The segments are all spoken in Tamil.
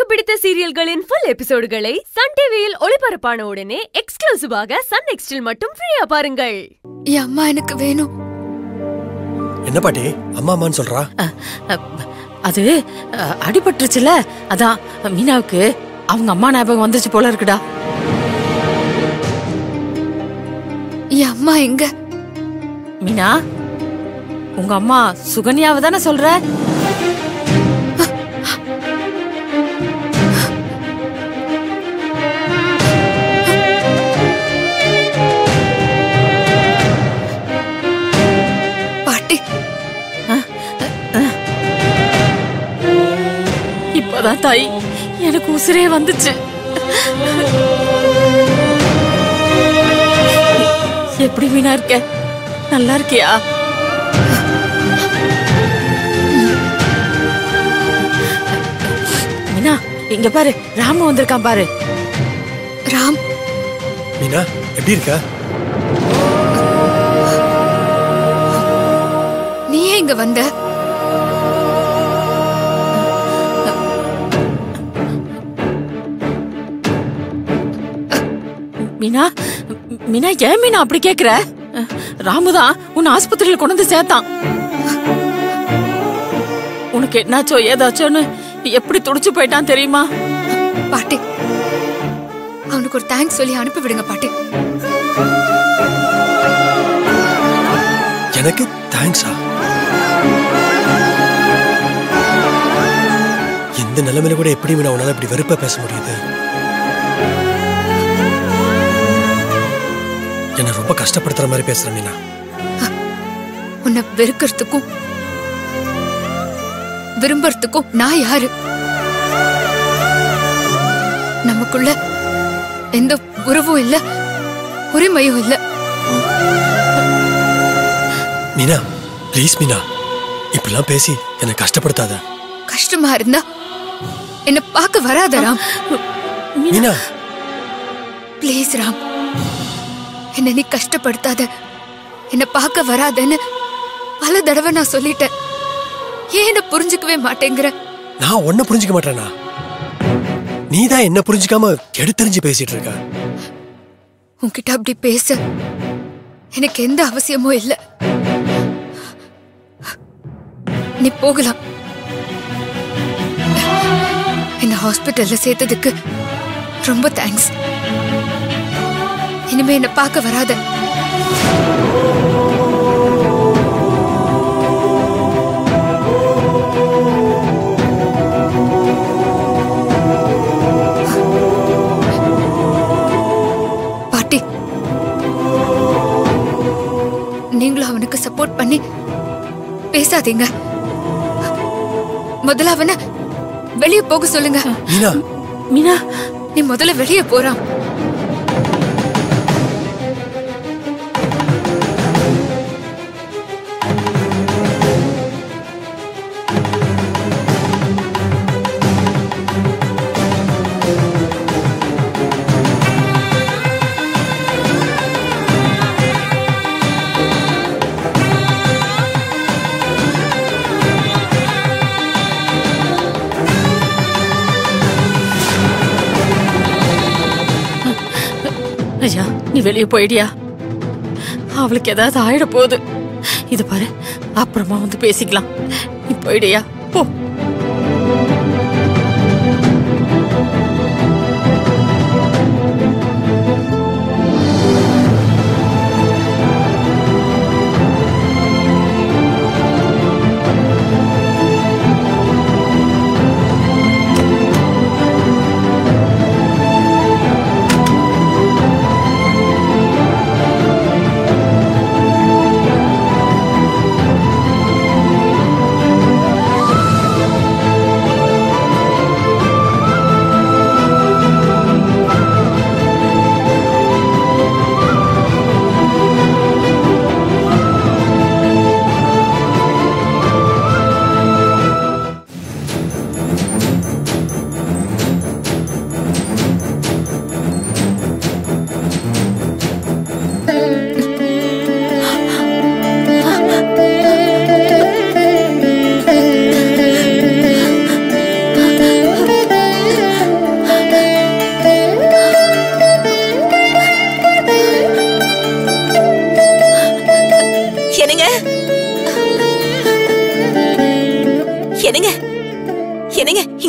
பிடித்த சீரியல்களின் ஃபுல் எபிசோடுகளை சன் டிவியில் ஒளிபரப்பான உடனே எக்ஸ்க்ளூசிவாக சன் நெக்ஸ்டில் மட்டும் ஃப்ரீயா பாருங்கள் என் அம்மா எனக்கு வேணும் என்ன பாட்டி அம்மா அம்மான்னு சொல்றா அது அஹ், அடிபட்டுருச்சுல அதான் மீனாவுக்கு அவங்க அம்மா ஞாபகம் வந்துச்சு போல இருக்குடா என் அம்மா எங்க மீனா உங்க அம்மா சுகன்யாவை தானே சொல்ற பாட்டி இப்பதான் தாய் எனக்கு உசிரே வந்துச்சு எப்படி மீனா இருக்க நல்லா இருக்கியா மீனா இங்க பாரு ராமு வந்திருக்கான் பாரு ராம் மீனா எப்படி இருக்க நீ ஏன் இங்க வந்த மீனா மீனா ஏன் மீனா அப்படி கேக்குற அஹ், ராமுதான் உன்னை ஆஸ்பத்திரியில கொண்டு வந்து சேர்த்தான் உனக்கு என்னாச்சோ ஏதாச்சோன்னு எப்படி துடிச்சு போயிட்டான் தெரியுமா பாட்டி அவனுக்கு ஒரு தேங்க்ஸ் சொல்லி அனுப்பி விடுங்க பாட்டி எனக்கு தேங்க்ஸா இந்த நிலைமையில கூட எப்படி மீனா உன்னால இப்படி வெறுப்பா பேச முடியுது என்ன ரொம்ப கஷ்டப்படுத்துற மாதிரி பேசுற மீனா உன்னை வெறுக்கிறதுக்கும் விரும்புறதுக்கும் நான் யாரு நமக்குள்ள எந்த உறவும் இல்ல உரிமையும் இல்ல மீனா ப்ளீஸ் மீனா இப்படிலாம் பேசி என்னை கஷ்டப்படுத்தாத கஷ்டமா இருந்தா என்ன பார்க்க வராத ராம் மீனா ப்ளீஸ் ராம் என்ன நீ கஷ்டப்படுத்தாத என்ன பார்க்க வராதன்னு பல தடவை நான் சொல்லிட்டேன் ஏன் என்ன புரிஞ்சுக்கவே மாட்டேங்கிற நான் ஒன்ன புரிஞ்சுக்க மாட்டேனா நீ தான் என்ன புரிஞ்சுக்காம எடுத்தறிஞ்சு பேசிட்டு இருக்க உன்கிட்ட அப்படி பேச எனக்கு எந்த அவசியமும் இல்ல நீ போகலாம் என்ன ஹாஸ்பிட்டல்ல சேர்த்ததுக்கு ரொம்ப தேங்க்ஸ் இனிமே என்ன பார்க்க வராத பாட்டி நீங்களும் அவனுக்கு சப்போர்ட் பண்ணி பேசாதீங்க முதல்ல அவனை வெளியே போக சொல்லுங்க மீனா மீனா நீ முதல்ல வெளியே போறான் ஐயா நீ வெளியே போயிடியா அவளுக்கு ஏதாவது ஆயிட போகுது இது பாரு அப்புறமா வந்து பேசிக்கலாம் நீ போயிடியா போ மீனா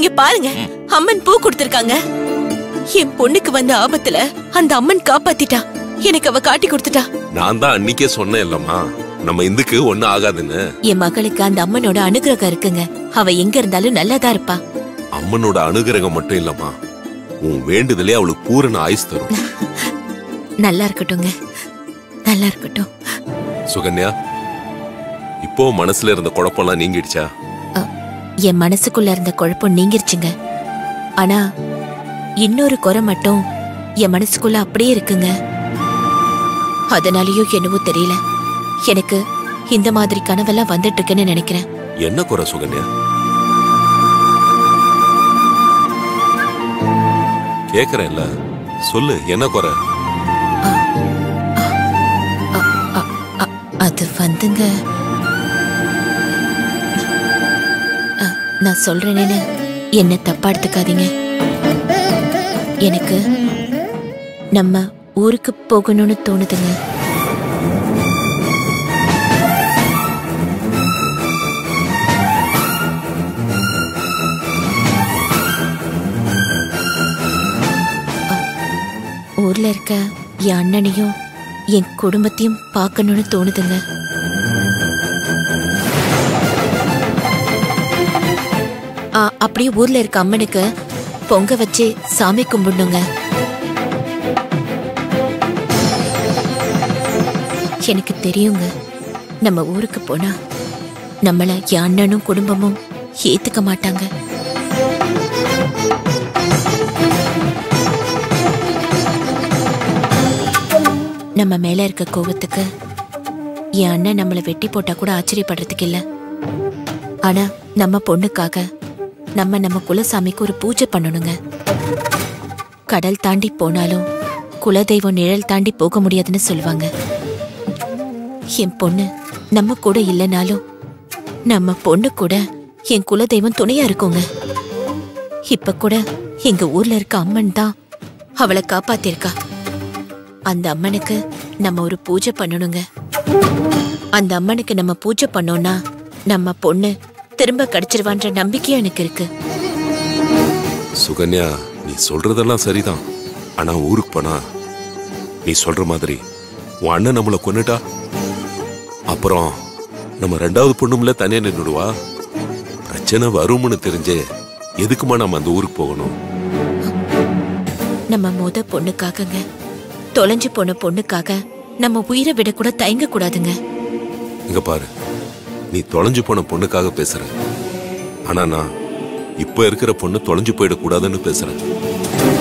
இங்க பாருங்க அம்மன் பூ கொடுத்திருக்காங்க என் பொண்ணுக்கு வந்த ஆபத்துல அந்த அம்மன் காப்பாத்திட்டா எனக்கு அவ காட்டி கொடுத்துட்டா நான் தான் அன்னிக்கே சொன்னேன் இல்லம்மா நம்ம இந்துக்கு ஒண்ணும் ஆகாதுன்னு என் மகளுக்கு அந்த அம்மனோட அனுகிரகம் இருக்குங்க அவ எங்க இருந்தாலும் நல்லாதான் இருப்பா அம்மனோட அனுகிரகம் மட்டும் இல்லம்மா உன் வேண்டுதலே அவளுக்கு பூரண ஆயுஸ் தரும் நல்லா இருக்கட்டும்ங்க நல்லா இருக்கட்டும் சுகன்யா இப்போ மனசுல இருந்த குழப்பம்லாம் நீங்கிடுச்சா அ, என் மனசுக்குள்ள இருந்த குழப்பம் நீங்கிருச்சுங்க ஆனா இன்னொரு குறை மட்டும் என் மனசுக்குள்ள அப்படியே இருக்குங்க அதனாலயோ என்னவோ தெரியல எனக்கு இந்த மாதிரி கனவெல்லாம் வந்துட்டு இருக்குன்னு நினைக்கிறேன் என்ன குறை சுகன்யா கேக்குறேன்ல சொல்லு என்ன குறை அ- அது வந்துங்க அ, நான் சொல்றேனேன்னு என்ன தப்பா எடுத்துக்காதீங்க எனக்கு நம்ம ஊருக்கு போகணும்னு தோணுதுங்க அ, ஊர்ல இருக்க என் அண்ணனையும் என் குடும்பத்தையும் பார்க்கணும்னு தோணுதுங்க ஆ, அப்படியே ஊர்ல இருக்க அம்மனுக்கு பொங்க வச்சு சாமி கும்பிடணுங்க எனக்கு தெரியுங்க நம்ம ஊருக்கு போனா நம்மள என் அண்ணனும் குடும்பமும் ஏத்துக்க மாட்டாங்க நம்ம மேல இருக்க கோவத்துக்கு என் அண்ணன் நம்மளை வெட்டி போட்டா கூட ஆச்சரியப்படுறதுக்கு இல்ல ஆனா நம்ம பொண்ணுக்காக நம்ம நம்ம குலசாமிக்கு ஒரு பூஜை பண்ணணுங்க கடல் தாண்டி போனாலும் குலதெய்வம் நிழல் தாண்டி போக முடியாதுன்னு சொல்லுவாங்க என் பொண்ணு நம்ம கூட இல்லைனாலும் நம்ம பொண்ணு கூட என் குலதெய்வம் துணையா இருக்குங்க இப்ப கூட எங்க ஊர்ல இருக்க அம்மன் தான் அவளை காப்பாத்திருக்கா அந்த அம்மனுக்கு நம்ம ஒரு பூஜை பண்ணணுங்க அந்த அம்மனுக்கு நம்ம பூஜை பண்ணோம்னா நம்ம பொண்ணு திரும்ப கிடைச்சிருவான்ற நம்பிக்கையும் எனக்கு இருக்கு சுகன்யா நீ சொல்றதெல்லாம் சரிதான் ஆனா ஊருக்கு போனா நீ சொல்ற மாதிரி உன் அண்ணன் நம்மள கொன்னுட்டா அப்புறம் நம்ம ரெண்டாவது பொண்ணும்ல தனியா நின்னுடுவா பிரச்சனை வரும்னு தெரிஞ்சே எதுக்குமா நம்ம அந்த ஊருக்கு போகணும் நம்ம முத பொண்ணுக்காகங்க தொலைஞ்சு போன பொண்ணுக்காக நம்ம உயிரை விட கூட தயங்க கூடாதுங்க இங்க பாரு நீ தொலைஞ்சு போன பொண்ணுக்காக பேசுற ஆனா நான் இப்ப இருக்கிற பொண்ணு தொலைஞ்சு போயிடக்கூடாதுன்னு பேசுறேன்